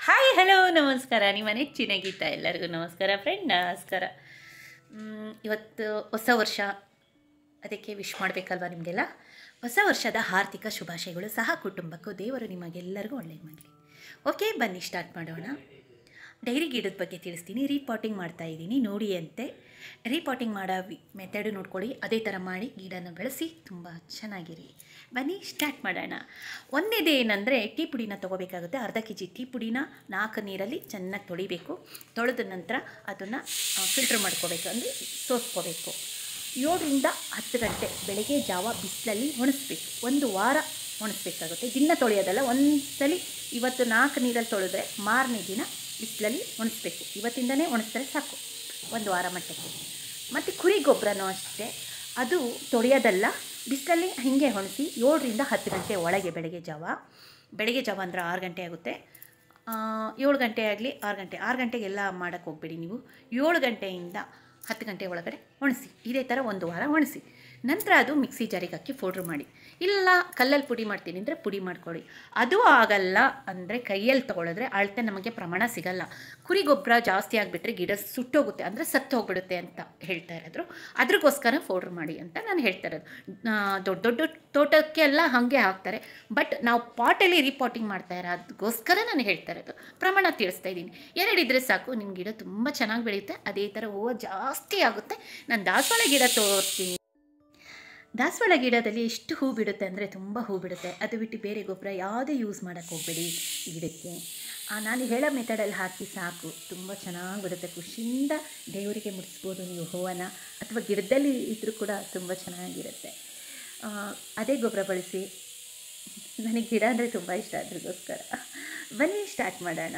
hi hello ನಮಸ್ಕಾರ ನಿಮ್ಮ ನೆಚ್ಚಿನ ಗೀತ ಎಲ್ಲರಿಗೂ ನಮಸ್ಕಾರ ಫ್ರೆಂಡ್ ನಮಸ್ಕಾರ ಮ್, ಇವತ್ತು ಹೊಸ ವರ್ಷ ಅದಕ್ಕೆ ವಿಶ್ ಮಾಡಬೇಕಲ್ವಾ ನಿಮಗೆಲ್ಲ ಹೊಸ ವರ್ಷದ ಆರ್ಥಿಕ ಶುಭಾಶಯಗಳು ಸಹ ಕುಟುಂಬಕ್ಕೂ ದೇವರು ನಿಮಗೆಲ್ಲರಿಗೂ ಒಳ್ಳೇದು ಮಾಡಲಿ ಓಕೆ ಬನ್ನಿ ಸ್ಟಾರ್ಟ್ ಮಾಡೋಣ ಡೈರಿ ಗಿಡದ ಬಗ್ಗೆ ತಿಳಿಸ್ತೀನಿ ರೀಪಾಟಿಂಗ್ ಮಾಡ್ತಾ ಇದ್ದೀನಿ ನೋಡಿ ಅಂತೆ ರೀಪಾಟಿಂಗ್ ಮಾಡೋ ಮೆಥಡು ನೋಡ್ಕೊಳ್ಳಿ ಅದೇ ಥರ ಮಾಡಿ ಗಿಡನ ಬೆಳೆಸಿ ತುಂಬ ಚೆನ್ನಾಗಿರಿ ಬನ್ನಿ ಸ್ಟಾರ್ಟ್ ಮಾಡೋಣ ಒಂದೇದು ಏನಂದರೆ ಟೀ ಪುಡಿನ ತೊಗೋಬೇಕಾಗುತ್ತೆ ಅರ್ಧ ಕೆ ಜಿ ಟೀ ಪುಡಿನ ನಾಲ್ಕು ನೀರಲ್ಲಿ ಚೆನ್ನಾಗಿ ತೊಳಿಬೇಕು ತೊಳೆದ ನಂತರ ಅದನ್ನು ಫಿಲ್ಟ್ರ್ ಮಾಡ್ಕೋಬೇಕು ಅಂದರೆ ಸೋಸ್ಕೋಬೇಕು ಏಳರಿಂದ ಹತ್ತು ಗಂಟೆ ಬೆಳಗ್ಗೆ ಜಾವ ಬಿಸಿಲಲ್ಲಿ ಒಣಸ್ಬೇಕು ಒಂದು ವಾರ ಒಣಸ್ಬೇಕಾಗುತ್ತೆ ದಿನ ತೊಳೆಯೋದಲ್ಲ ಒಂದು ಸಲ ಇವತ್ತು ನಾಲ್ಕು ನೀರಲ್ಲಿ ತೊಳೆದ್ರೆ ಮಾರನೇ ದಿನ ಬಿಸಿಲಲ್ಲಿ ಒಣಸ್ಬೇಕು ಇವತ್ತಿಂದನೇ ಒಣಸಿದ್ರೆ ಸಾಕು ಒಂದು ವಾರ ಮಟ್ಟಕ್ಕೆ ಮತ್ತು ಕುರಿ ಗೊಬ್ಬರನೂ ಅಷ್ಟೇ ಅದು ತೊಳೆಯೋದಲ್ಲ ಬಿಸಿಲಲ್ಲಿ ಹೀಗೆ ಒಣಸಿ ಏಳರಿಂದ ಹತ್ತು ಗಂಟೆ ಒಳಗೆ ಬೆಳಗ್ಗೆ ಜಾವ ಬೆಳಗ್ಗೆ ಜಾವ ಅಂದರೆ ಆರು ಗಂಟೆ ಆಗುತ್ತೆ ಆ, ಏಳು ಗಂಟೆ ಆಗಲಿ ಆರು ಗಂಟೆ ಆರು ಗಂಟೆಗೆಲ್ಲ ಮಾಡೋಕ್ಕೆ ಹೋಗ್ಬೇಡಿ ನೀವು ಏಳು ಗಂಟೆಯಿಂದ ಹತ್ತು ಗಂಟೆ ಒಳಗಡೆ ಒಣಸಿ ಇದೇ ಥರ ಒಂದು ವಾರ ಒಣಸಿ ನಂತರ ಅದು ಮಿಕ್ಸಿ ಜಾರಿಗೆ ಹಾಕಿ ಪೌಡ್ರ್ ಮಾಡಿ ಇಲ್ಲ ಕಲ್ಲಲ್ಲಿ ಪುಡಿ ಮಾಡ್ತೀನಿ ಅಂದರೆ ಪುಡಿ ಮಾಡ್ಕೊಳ್ಳಿ ಅದು ಆಗಲ್ಲ ಅಂದರೆ ಕೈಯಲ್ಲಿ ತೊಗೊಳಿದ್ರೆ ಅಳತೆ ನಮಗೆ ಪ್ರಮಾಣ ಸಿಗಲ್ಲ ಕುರಿ ಗೊಬ್ಬರ ಜಾಸ್ತಿ ಆಗಿಬಿಟ್ರೆ ಗಿಡ ಸುಟ್ಟೋಗುತ್ತೆ ಅಂದರೆ ಸತ್ತು ಹೋಗ್ಬಿಡುತ್ತೆ ಅಂತ ಹೇಳ್ತಾ ಇರೋದ್ರು ಅದ್ರಗೋಸ್ಕರ ಪೌಡ್ರ್ ಮಾಡಿ ಅಂತ ನಾನು ಹೇಳ್ತಾ ಇರೋದು ಆ, ದೊಡ್ಡ ದೊಡ್ಡ ತೋಟಕ್ಕೆ ಎಲ್ಲ ಹಾಗೆ ಹಾಕ್ತಾರೆ ಬಟ್ ನಾವು ಪಾಟಲ್ಲಿ ರೀಪಾಟಿಂಗ್ ಮಾಡ್ತಾ ಇರೋದಕ್ಕೋಸ್ಕರ ನಾನು ಹೇಳ್ತಾ ಇರೋದು ಪ್ರಮಾಣ ತಿಳಿಸ್ತಾ ಇದ್ದೀನಿ ಎರಡಿದ್ರೆ ಸಾಕು ನಿಮ್ಮ ಗಿಡ ತುಂಬ ಚೆನ್ನಾಗಿ ಬೆಳೆಯುತ್ತೆ ಅದೇ ಥರ ಹೂವು ಜಾಸ್ತಿ ಆಗುತ್ತೆ ನಾನು ದಾಸವಾಳ ಗಿಡ ತೋರಿಸ್ತೀನಿ ದಾಸವಾಳ ಗಿಡದಲ್ಲಿ ಎಷ್ಟು ಹೂ ಬಿಡುತ್ತೆ ಅಂದರೆ ತುಂಬ ಹೂ ಬಿಡುತ್ತೆ ಅದು ಬಿಟ್ಟು ಬೇರೆ ಗೊಬ್ಬರ ಯಾವುದೇ ಯೂಸ್ ಮಾಡೋಕ್ಕೆ ಹೋಗಬೇಡಿ ಗಿಡಕ್ಕೆ ಆ, ನಾನು ಹೇಳೋ ಮೆಥಡಲ್ಲಿ ಹಾಕಿ ಸಾಕು ತುಂಬ ಚೆನ್ನಾಗಿ ಬಿಡುತ್ತೆ ಖುಷಿಯಿಂದ ದೇವರಿಗೆ ಮುಡಿಸ್ಬೋದು ನೀವು ಹೂವನ್ನು ಅಥವಾ ಗಿಡದಲ್ಲಿ ಇದ್ದರೂ ಕೂಡ ತುಂಬ ಚೆನ್ನಾಗಿರುತ್ತೆ ಆ, ಅದೇ ಗೊಬ್ಬರ ಬಳಸಿ ನನಗೆ ಗಿಡ ಅಂದರೆ ತುಂಬ ಇಷ್ಟ ಅದ್ರಗೋಸ್ಕರ ಬನ್ನಿ ಸ್ಟಾರ್ಟ್ ಮಾಡೋಣ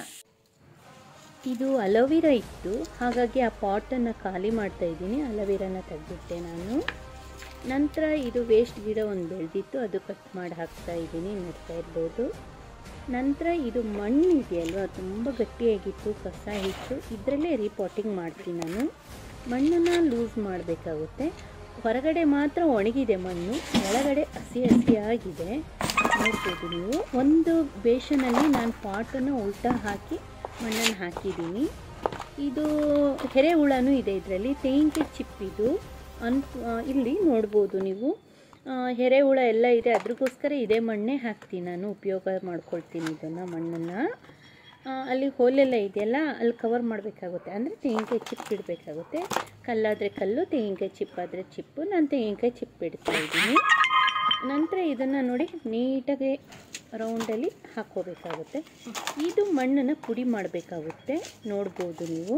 ಇದು ಅಲೋವಿರಾ ಇತ್ತು ಹಾಗಾಗಿ ಆ ಪಾಟನ್ನು ಖಾಲಿ ಮಾಡ್ತಾ ಇದ್ದೀನಿ ಅಲೋವಿರಾನ ತೆಗೆದಿಟ್ಟೆ ನಾನು ನಂತರ ಇದು ವೇಸ್ಟ್ ಗಿಡ ಒಂದು ಬೆಳೆದಿತ್ತು ಅದು ಕಟ್ ಮಾಡಿ ಹಾಕ್ತಾ ಇದ್ದೀನಿ ನೋಡ್ತಾ ಇರ್ಬೋದು ನಂತರ ಇದು ಮಣ್ಣು ಇದೆಯಲ್ವಾ ತುಂಬ ಗಟ್ಟಿಯಾಗಿತ್ತು ಕಸ ಇತ್ತು ಇದರಲ್ಲೇ ರೀಪಾಟಿಂಗ್ ಮಾಡ್ತೀನಿ ನಾನು ಮಣ್ಣನ್ನು ಲೂಸ್ ಮಾಡಬೇಕಾಗುತ್ತೆ ಹೊರಗಡೆ ಮಾತ್ರ ಒಣಗಿದೆ ಮಣ್ಣು ಒಳಗಡೆ ಹಸಿ ಹಸಿಯಾಗಿದೆ ನೋಡ್ಬೋದು ನೀವು ಒಂದು ಬೇಷನಲ್ಲಿ ನಾನು ಪಾಟನ್ನು ಉಲ್ಟಾ ಹಾಕಿ ಮಣ್ಣನ್ನು ಹಾಕಿದ್ದೀನಿ ಇದು ಎರೆಹುಳನೂ ಇದೆ ಇದರಲ್ಲಿ ತೆಂಗಿನ ಚಿಪ್ ಇದು ಅನ್ ಆ, ಇಲ್ಲಿ ನೋಡ್ಬೋದು ನೀವು ಆ, ಎರೆಹುಳ ಎಲ್ಲ ಇದೆ ಅದ್ರಗೋಸ್ಕರ ಇದೇ ಮಣ್ಣೇ ಹಾಕ್ತೀನಿ ನಾನು ಉಪಯೋಗ ಮಾಡ್ಕೊಳ್ತೀನಿ ಇದನ್ನು ಮಣ್ಣನ್ನು ಆ, ಅಲ್ಲಿ ಹೋಲೆಲ್ಲ ಇದೆಯಲ್ಲ ಅಲ್ಲಿ ಕವರ್ ಮಾಡಬೇಕಾಗುತ್ತೆ ಅಂದರೆ ತೆಂಗಿನಕಾಯಿ ಚಿಪ್ ಇಡಬೇಕಾಗುತ್ತೆ ಕಲ್ಲಾದರೆ ಕಲ್ಲು ತೆಂಗಿನಕಾಯಿ ಚಿಪ್ ಆದರೆ ಚಿಪ್ಪು ನಾನು ತೆಂಗಿನಕಾಯಿ ಚಿಪ್ ಇಡ್ತಾ ಇದ್ದೀನಿ ನಂತರ ಇದನ್ನು ನೋಡಿ ನೀಟಾಗಿ ರೌಂಡಲ್ಲಿ ಹಾಕ್ಕೋಬೇಕಾಗುತ್ತೆ ಇದು ಮಣ್ಣನ್ನು ಪುಡಿ ಮಾಡಬೇಕಾಗುತ್ತೆ ನೋಡ್ಬೋದು ನೀವು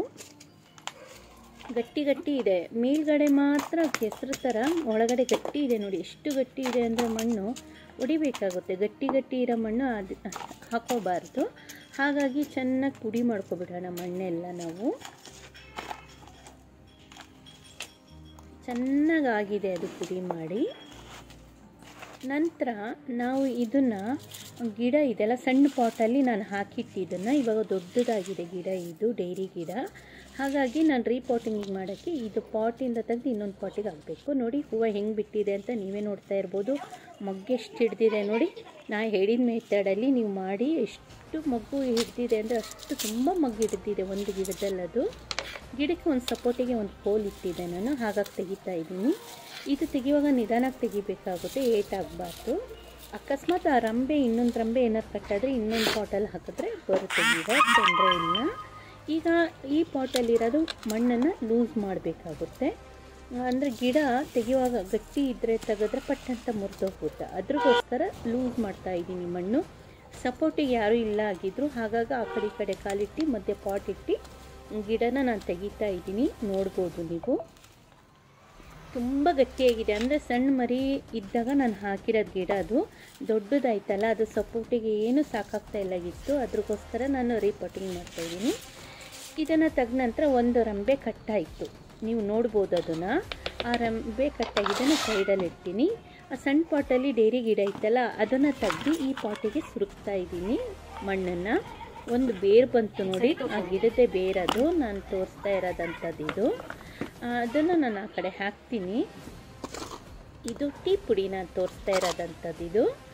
ಗಟ್ಟಿ ಗಟ್ಟಿ ಇದೆ ಮೇಲ್ಗಡೆ ಮಾತ್ರ ಕೆಸರು ಥರ ಒಳಗಡೆ ಗಟ್ಟಿ ಇದೆ ನೋಡಿ ಎಷ್ಟು ಗಟ್ಟಿ ಇದೆ ಅಂದರೆ ಮಣ್ಣು ಹೊಡಿಬೇಕಾಗುತ್ತೆ ಗಟ್ಟಿ ಗಟ್ಟಿ ಇರೋ ಮಣ್ಣು ಅದು ಹಾಕೋಬಾರ್ದು ಹಾಗಾಗಿ ಚೆನ್ನಾಗಿ ಪುಡಿ ಮಾಡ್ಕೊಬಿಡೋಣ ಮಣ್ಣೆಲ್ಲ ನಾವು ಚೆನ್ನಾಗಾಗಿದೆ ಅದು ಪುಡಿ ಮಾಡಿ ನಂತರ ನಾವು ಇದನ್ನು ಗಿಡ ಇದೆಲ್ಲ ಸಣ್ಣ ಪಾಟಲ್ಲಿ ನಾನು ಹಾಕಿಟ್ಟಿದ್ದನ್ನು ಇವಾಗ ದೊಡ್ಡದಾಗಿದೆ ಗಿಡ ಇದು ಡೈರಿ ಗಿಡ ಹಾಗಾಗಿ ನಾನು ರೀಪಾಟಿಂಗ್ ಮಾಡೋಕ್ಕೆ ಇದು ಪಾಟಿಂದ ತೆಗೆದು ಇನ್ನೊಂದು ಪಾಟಿಗೆ ಹಾಕಬೇಕು ನೋಡಿ ಹೂವು ಹೆಂಗೆ ಬಿಟ್ಟಿದೆ ಅಂತ ನೀವೇ ನೋಡ್ತಾ ಇರ್ಬೋದು ಮಗ್ಗೆ ಎಷ್ಟು ಹಿಡ್ದಿದೆ ನೋಡಿ ನಾ ಹೇಳಿದ ಮೆಥಡಲ್ಲಿ ನೀವು ಮಾಡಿ ಎಷ್ಟು ಮಗ್ಗು ಹಿಡ್ದಿದೆ ಅಂದರೆ ಅಷ್ಟು ತುಂಬ ಮಗ್ಗು ಹಿಡ್ದಿದೆ ಒಂದು ಗಿಡದಲ್ಲಿ ಅದು ಗಿಡಕ್ಕೆ ಒಂದು ಸಪೋರ್ಟಿಗೆ ಒಂದು ಹೋಲ್ ಇಟ್ಟಿದ್ದೆ ನಾನು ಹಾಗಾಗಿ ತೆಗಿತಾ ಇದ್ದೀನಿ ಇದು ತೆಗಿಯುವಾಗ ನಿಧಾನಕ್ಕೆ ತೆಗಿಬೇಕಾಗುತ್ತೆ ಏಟ್ ಆಗಬಾರ್ದು ಅಕಸ್ಮಾತ್ ಆ ರಂಬೆ ಇನ್ನೊಂದು ರಂಬೆ ಏನಾದ್ರು ಕಟ್ಟಾದರೆ ಇನ್ನೊಂದು ಪಾಟಲ್ಲಿ ಹಾಕಿದ್ರೆ ಬರುತ್ತೆ ಗಿಡ ತೊಂದರೆ ಇಲ್ಲ ಈಗ ಈ ಪಾಟಲ್ಲಿರೋದು ಮಣ್ಣನ್ನು ಲೂಸ್ ಮಾಡಬೇಕಾಗುತ್ತೆ ಅಂದರೆ ಗಿಡ ತೆಗೆಯುವಾಗ ಗಟ್ಟಿ ಇದ್ದರೆ ತೆಗೆದ್ರೆ ಪಟ್ಟಂತ ಮುರಿದೋಗುತ್ತೆ ಅದ್ರಗೋಸ್ಕರ ಲೂಸ್ ಮಾಡ್ತಾ ಇದ್ದೀನಿ ಮಣ್ಣು ಸಪೋರ್ಟಿಗೆ ಯಾರೂ ಇಲ್ಲ ಆಗಿದ್ರು ಹಾಗಾಗಿ ಆ ಕಡೆ ಈ ಕಡೆ ಕಾಲಿಟ್ಟು ಮಧ್ಯೆ ಪಾಟ್ ಇಟ್ಟು ಗಿಡನ ನಾನು ತೆಗಿತಾ ಇದ್ದೀನಿ ನೋಡ್ಬೋದು ನೀವು ತುಂಬ ಗಟ್ಟಿಯಾಗಿದೆ ಅಂದರೆ ಸಣ್ಣ ಮರಿ ಇದ್ದಾಗ ನಾನು ಹಾಕಿರೋದು ಗಿಡ ಅದು ದೊಡ್ಡದಾಯ್ತಲ್ಲ ಅದು ಸಪೋರ್ಟಿಗೆ ಏನು ಸಾಕಾಗ್ತಾ ಇಲ್ಲಾಗಿತ್ತು ಅದ್ರಗೋಸ್ಕರ ನಾನು ರೀಪಾಟಿಂಗ್ ಮಾಡ್ತಾಯಿದ್ದೀನಿ ಇದನ್ನು ತೆಗೆದ ನಂತರ ಒಂದು ರಂಬೆ ಕಟ್ಟಾಯಿತು ನೀವು ನೋಡ್ಬೋದು ಅದನ್ನು ಆ ರಂಬೆ ಕಟ್ಟಾಗಿದ್ದನ್ನು ಸೈಡಲ್ಲಿ ಇಡ್ತೀನಿ ಆ ಸಣ್ಣ ಪಾಟಲ್ಲಿ ಡೈರಿ ಗಿಡ ಇತ್ತಲ್ಲ ಅದನ್ನು ತೆಗ್ದು ಈ ಪಾಟಿಗೆ ಸುರುಕ್ತಾ ಇದ್ದೀನಿ ಮಣ್ಣನ್ನು ಒಂದು ಬೇರು ಬಂತು ನೋಡಿ ಆ ಗಿಡದ ಬೇರದು ನಾನು ತೋರಿಸ್ತಾ ಇರೋದಂಥದ್ದು ಇದು ಅದನ್ನು ನಾನು ಆ ಕಡೆ ಹಾಕ್ತೀನಿ ಇದು ಟೀ ಪುಡಿ ನಾನು ತೋರಿಸ್ತಾ ಇರೋದಂಥದ್ದು ಇದು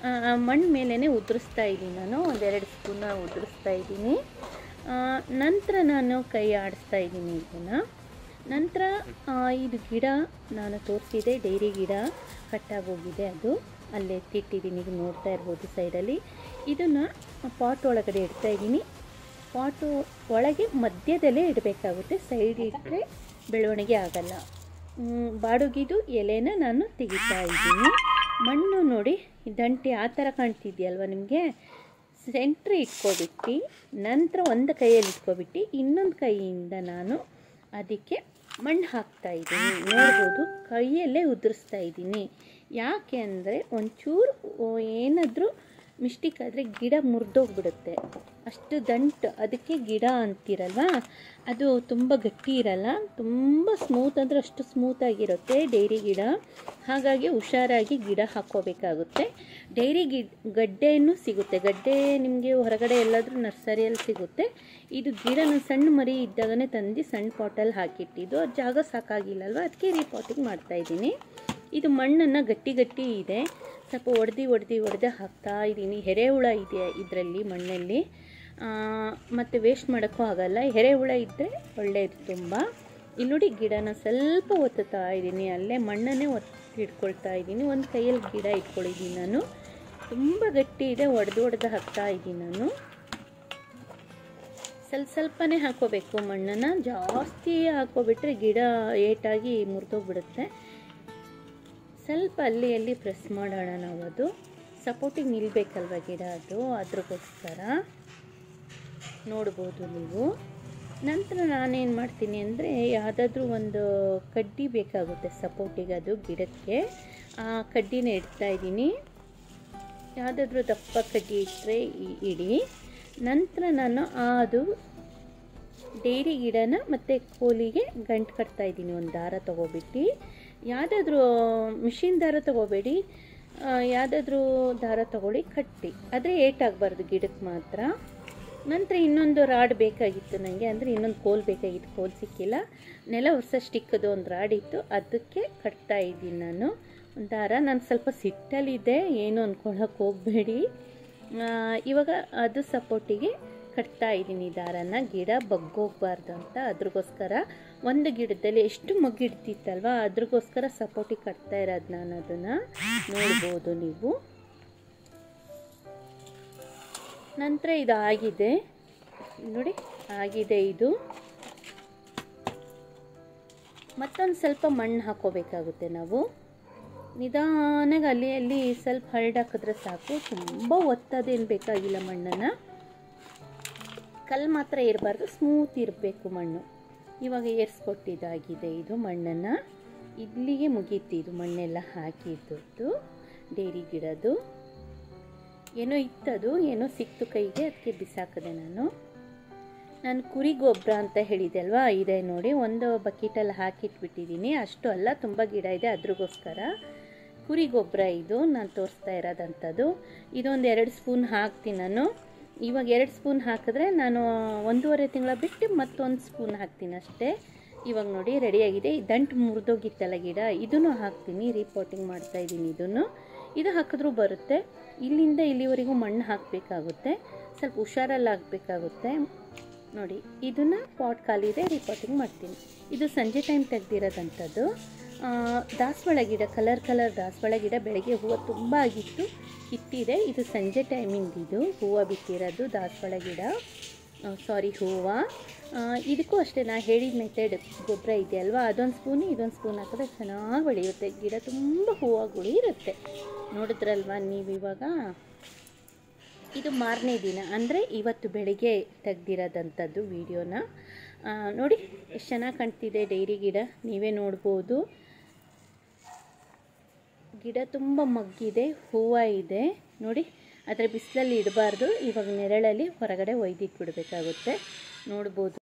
ಮಣ್ಣು ಮೇಲೇ ಉದುರಿಸ್ತಾ ಇದ್ದೀನಿ ನಾನು ಒಂದೆರಡು ಸ್ಪೂನ ಉದುರಿಸ್ತಾ ಇದ್ದೀನಿ ಆ, ನಂತರ ನಾನು ಕೈ ಆಡಿಸ್ತಾ ಇದ್ದೀನಿ ಇದನ್ನು ನಂತರ ಆ, ಇದು ಗಿಡ ನಾನು ತೋರಿಸಿದೆ ಡೈರಿ ಗಿಡ ಕಟ್ಟಾಗೋಗಿದೆ ಅದು ಅಲ್ಲೇ ಎತ್ತಿಟ್ಟಿದ್ದೀನಿ ಈಗ ನೋಡ್ತಾ ಇರ್ಬೋದು ಸೈಡಲ್ಲಿ ಇದನ್ನು ಪಾಟ್ ಒಳಗಡೆ ಇಡ್ತಾ ಇದ್ದೀನಿ ಪಾಟು ಒಳಗೆ ಮಧ್ಯದಲ್ಲೇ ಇಡಬೇಕಾಗುತ್ತೆ ಸೈಡ್ ಇಟ್ಟರೆ ಬೆಳವಣಿಗೆ ಆಗಲ್ಲ ಮ್, ಬಾಡುಗಿದು ಎಲೆನ ನಾನು ತೆಗಿತಾ ಇದ್ದೀನಿ ಮಣ್ಣು ನೋಡಿ ಈ ದಂಟೆ ಆ ಥರ ಕಾಣ್ತಿದೆಯಲ್ವ ನಿಮಗೆ ಸೆಂಟ್ರ್ ಇಟ್ಕೊಬಿಟ್ಟು ನಂತರ ಒಂದು ಕೈಯಲ್ಲಿ ಇಟ್ಕೊಬಿಟ್ಟು ಇನ್ನೊಂದು ಕೈಯಿಂದ ನಾನು ಅದಕ್ಕೆ ಮಣ್ಣು ಹಾಕ್ತಾ ಇದ್ದೀನಿ ನೋಡ್ಬೋದು ಕೈಯಲ್ಲೇ ಉದುರಿಸ್ತಾ ಇದ್ದೀನಿ ಯಾಕೆ ಅಂದರೆ ಒಂಚೂರು ಏನಾದರೂ ಮಿಸ್ಟೇಕ್ ಆದರೆ ಗಿಡ ಮುರಿದೋಗ್ಬಿಡುತ್ತೆ ಅಷ್ಟು ದಂಟು ಅದಕ್ಕೆ ಗಿಡ ಅಂತೀರಲ್ವಾ ಅದು ತುಂಬ ಗಟ್ಟಿ ಇರಲ್ಲ ತುಂಬ ಸ್ಮೂತ್ ಅಂದರೆ ಅಷ್ಟು ಸ್ಮೂತಾಗಿರುತ್ತೆ ಡೈರಿ ಗಿಡ ಹಾಗಾಗಿ ಹುಷಾರಾಗಿ ಗಿಡ ಹಾಕ್ಕೋಬೇಕಾಗುತ್ತೆ ಡೈರಿ ಗಿಡ ಗಡ್ಡೆನೂ ಸಿಗುತ್ತೆ ಗಡ್ಡೆ ನಿಮಗೆ ಹೊರಗಡೆ ಎಲ್ಲಾದರೂ ನರ್ಸರಿಯಲ್ಲಿ ಸಿಗುತ್ತೆ ಇದು ಗಿಡನ ಸಣ್ಣ ಮರಿ ಇದ್ದಾಗನೇ ತಂದು ಸಣ್ಣ ಪಾಟಲ್ಲಿ ಹಾಕಿಟ್ಟಿದ್ದು ಅದು ಜಾಗ ಸಾಕಾಗಿಲ್ಲಲ್ವ ಅದಕ್ಕೆ ರೀಪಾಟಿಂಗ್ ಮಾಡ್ತಾಯಿದ್ದೀನಿ ಇದು ಮಣ್ಣನ್ನು ಗಟ್ಟಿ ಗಟ್ಟಿ ಇದೆ ಸ್ವಲ್ಪ ಒಡೆದು ಒಡೆದು ಒಡೆದು ಹಾಕ್ತಾ ಇದ್ದೀನಿ ಎರೆಹುಳ ಇದೆ ಇದರಲ್ಲಿ ಮಣ್ಣಲ್ಲಿ ಮತ್ತು ವೇಸ್ಟ್ ಮಾಡೋಕ್ಕೂ ಆಗಲ್ಲ ಎರೆಹುಳ ಇದ್ದರೆ ಒಳ್ಳೆಯದು ತುಂಬ ಇಲ್ಲಿ ನೋಡಿ ಗಿಡನ ಸ್ವಲ್ಪ ಒತ್ತುತ್ತಾ ಇದ್ದೀನಿ ಅಲ್ಲೇ ಮಣ್ಣನ್ನೇ ಒತ್ತಿ ಇಟ್ಕೊಳ್ತಾ ಇದ್ದೀನಿ ಒಂದು ಕೈಯಲ್ಲಿ ಗಿಡ ಇಟ್ಕೊಂಡಿದ್ದೀನಿ ನಾನು ತುಂಬ ಗಟ್ಟಿ ಇದೆ ಒಡೆದು ಒಡೆದು ಹಾಕ್ತಾ ಇದ್ದೀನಿ ನಾನು ಸ್ವಲ್ಪ ಸ್ವಲ್ಪನೇ ಹಾಕೋಬೇಕು ಮಣ್ಣನ್ನು ಜಾಸ್ತಿ ಹಾಕೋಬಿಟ್ರೆ ಗಿಡ ಏಟಾಗಿ ಮುರಿದೋಗ್ಬಿಡುತ್ತೆ ಸ್ವಲ್ಪ ಅಲ್ಲಿ ಅಲ್ಲಿ ಪ್ರೆಸ್ ಮಾಡೋಣ ನಾವು ಅದು ಸಪೋರ್ಟಿಗೆ ನಿಲ್ಬೇಕಲ್ವ ಗಿಡ ಅದು ಅದ್ರಗೋಸ್ಕರ ನೋಡ್ಬೋದು ನೀವು ನಂತರ ನಾನೇನು ಮಾಡ್ತೀನಿ ಅಂದರೆ ಯಾವುದಾದ್ರೂ ಒಂದು ಕಡ್ಡಿ ಬೇಕಾಗುತ್ತೆ ಸಪೋರ್ಟಿಗೆ ಅದು ಗಿಡಕ್ಕೆ ಆ ಕಡ್ಡಿನ ಇಡ್ತಾ ಇದ್ದೀನಿ ಯಾವುದಾದ್ರೂ ದಪ್ಪ ಕಡ್ಡಿ ಇಟ್ಟರೆ ಇಡಿ ನಂತರ ನಾನು ಆ ಅದು ಡೈರಿ ಗಿಡನ ಮತ್ತು ಕೋಲಿಗೆ ಗಂಟು ಕಟ್ತಾ ಇದ್ದೀನಿ ಒಂದು ದಾರ ತೊಗೊಬಿಟ್ಟು ಯಾವುದಾದ್ರೂ ಮಿಷಿನ್ ದಾರ ತೊಗೋಬೇಡಿ ಯಾವುದಾದ್ರೂ ದಾರ ತೊಗೊಳ್ಳಿ ಕಟ್ಟಿ ಆದರೆ ಏಟಾಗಬಾರ್ದು ಗಿಡಕ್ಕೆ ಮಾತ್ರ ನಂತರ ಇನ್ನೊಂದು ರಾಡ್ ಬೇಕಾಗಿತ್ತು ನನಗೆ ಅಂದರೆ ಇನ್ನೊಂದು ಕೋಲ್ ಬೇಕಾಗಿತ್ತು ಕೋಲ್ ಸಿಕ್ಕಿಲ್ಲ ನೆಲ ಹೊಸ ಸ್ಟಿಕ್ಕದು ಒಂದು ರಾಡ್ ಇತ್ತು ಅದಕ್ಕೆ ಕಟ್ತಾ ಇದ್ದೀನಿ ನಾನು ಒಂದು ದಾರ ನಾನು ಸ್ವಲ್ಪ ಸಿಟ್ಟಲ್ಲಿದ್ದೆ ಏನು ಅಂದ್ಕೊಳಕ್ಕೆ ಹೋಗಬೇಡಿ ಇವಾಗ ಅದು ಸಪೋರ್ಟಿಗೆ ಕಟ್ತಾ ಇದ್ದೀನಿ ದಾರನ ಗಿಡ ಬಗ್ಗೋಗ್ಬಾರ್ದು ಅಂತ ಅದ್ರಗೋಸ್ಕರ ಒಂದು ಗಿಡದಲ್ಲಿ ಎಷ್ಟು ಮಗ್ಗಿಡ್ತಿತ್ತಲ್ವ ಅದ್ರಗೋಸ್ಕರ ಸಪೋರ್ಟಿಗೆ ಕಟ್ತಾ ಇರೋದು ನಾನು ಅದನ್ನು ನೋಡ್ಬೋದು ನೀವು ನಂತರ ಇದು ಆಗಿದೆ ನೋಡಿ ಆಗಿದೆ ಇದು ಮತ್ತೊಂದು ಸ್ವಲ್ಪ ಮಣ್ಣು ಹಾಕೋಬೇಕಾಗುತ್ತೆ ನಾವು ನಿಧಾನಾಗಿ ಅಲ್ಲಿ ಅಲ್ಲಿ ಸ್ವಲ್ಪ ಹರಡು ಹಾಕಿದ್ರೆ ಸಾಕು ತುಂಬ ಒತ್ತದೇನು ಬೇಕಾಗಿಲ್ಲ ಮಣ್ಣನ್ನು ಕಲ್ಲು ಮಾತ್ರ ಇರಬಾರ್ದು ಸ್ಮೂತ್ ಇರಬೇಕು ಮಣ್ಣು ಇವಾಗ ಏರ್ಸ್ಕೊಟ್ಟಿದ್ದಾಗಿದೆ ಇದು ಮಣ್ಣನ್ನು ಇಲ್ಲಿಗೆ ಮುಗೀತು ಇದು ಮಣ್ಣೆಲ್ಲ ಹಾಕಿದ್ದು ಡೇರಿ ಗಿಡದು ಏನೋ ಇತ್ತದು ಏನೋ ಸಿಕ್ತು ಕೈಗೆ ಅದಕ್ಕೆ ಬಿಸಾಕಿದೆ ನಾನು ನಾನು ಕುರಿ ಗೊಬ್ಬರ ಅಂತ ಹೇಳಿದೆ ಅಲ್ವಾ ಇದೆ ನೋಡಿ ಒಂದು ಬಕೆಟಲ್ಲಿ ಹಾಕಿಟ್ಬಿಟ್ಟಿದ್ದೀನಿ ಅಷ್ಟು ಅಲ್ಲ ತುಂಬ ಗಿಡ ಇದೆ ಅದ್ರಿಗೋಸ್ಕರ ಕುರಿ ಗೊಬ್ಬರ ಇದು ನಾನು ತೋರಿಸ್ತಾ ಇರೋದಂಥದ್ದು ಇದೊಂದು ಎರಡು ಸ್ಪೂನ್ ಹಾಕ್ತೀನಿ ನಾನು ಇವಾಗ ಎರಡು ಸ್ಪೂನ್ ಹಾಕಿದ್ರೆ ನಾನು ಒಂದೂವರೆ ತಿಂಗಳ ಬಿಟ್ಟು ಮತ್ತೊಂದು ಸ್ಪೂನ್ ಹಾಕ್ತೀನಿ ಅಷ್ಟೇ ಇವಾಗ ನೋಡಿ ರೆಡಿಯಾಗಿದೆ ಈ ದಂಟು ಮುರಿದೋಗಿತ್ತಲ್ಲ ಗಿಡ ಇದನ್ನು ಹಾಕ್ತೀನಿ ರೀಪೋಟಿಂಗ್ ಮಾಡ್ತಾ ಇದ್ದೀನಿ ಇದನ್ನು ಇದು ಹಾಕಿದ್ರೂ ಬರುತ್ತೆ ಇಲ್ಲಿಂದ ಇಲ್ಲಿವರೆಗೂ ಮಣ್ಣು ಹಾಕಬೇಕಾಗುತ್ತೆ ಸ್ವಲ್ಪ ಹುಷಾರಲ್ಲಿ ಹಾಕಬೇಕಾಗುತ್ತೆ ನೋಡಿ ಇದನ್ನು ಪಾಟ್ ಖಾಲಿದೆ ರಿಪೋರ್ಟಿಂಗ್ ಮಾಡ್ತೀನಿ ಇದು ಸಂಜೆ ಟೈಮ್ ತೆಗ್ದಿರೋದಂಥದ್ದು ಆ, ದಾಸವಾಳ ಗಿಡ ಕಲರ್ ಕಲರ್ ದಾಸವಾಳ ಗಿಡ ಬೆಳಗ್ಗೆ ಹೂವು ತುಂಬ ಆಗಿತ್ತು ಕಿತ್ತಿದೆ ಇದು ಸಂಜೆ ಟೈಮಿಂಗ್ ಇದು ಹೂವು ಬಿಟ್ಟಿರೋದು ದಾಸವಾಳ ಗಿಡ ಸಾರಿ ಹೂವು ಇದಕ್ಕೂ ಅಷ್ಟೇ ನಾ ಹೇಳಿದ ಮೆಥಡ್ ಗೊಬ್ಬರ ಇದೆಯಲ್ವಾ ಅದೊಂದು ಸ್ಪೂನು ಇದೊಂದು ಸ್ಪೂನ್ ಹಾಕಿದ್ರೆ ಚೆನ್ನಾಗಿ ಬೆಳೆಯುತ್ತೆ ಗಿಡ ತುಂಬ ಹೂವುಗಳು ಇರುತ್ತೆ ನೋಡಿದ್ರಲ್ವಾ ನೀವು ಇವಾಗ ಇದು ಮಾರನೇ ದಿನ ಅಂದರೆ ಇವತ್ತು ಬೆಳಿಗ್ಗೆ ತೆಗ್ದಿರೋದಂಥದ್ದು ವಿಡಿಯೋನ ನೋಡಿ ಎಷ್ಟು ಚೆನ್ನಾಗಿ ಕಾಣ್ತಿದೆ ಡೈರಿ ಗಿಡ ನೀವೇ ನೋಡ್ಬೋದು ಗಿಡ ತುಂಬ ಮಗ್ಗಿದೆ ಹೂವು ಇದೆ ನೋಡಿ ಆದರೆ ಬಿಸಿಲಲ್ಲಿ ಇಡಬಾರ್ದು ಇವಾಗ ನೆರಳಲ್ಲಿ ಹೊರಗಡೆ ಒಯ್ದಿಟ್ಬಿಡ್ಬೇಕಾಗುತ್ತೆ ನೋಡ್ಬೋದು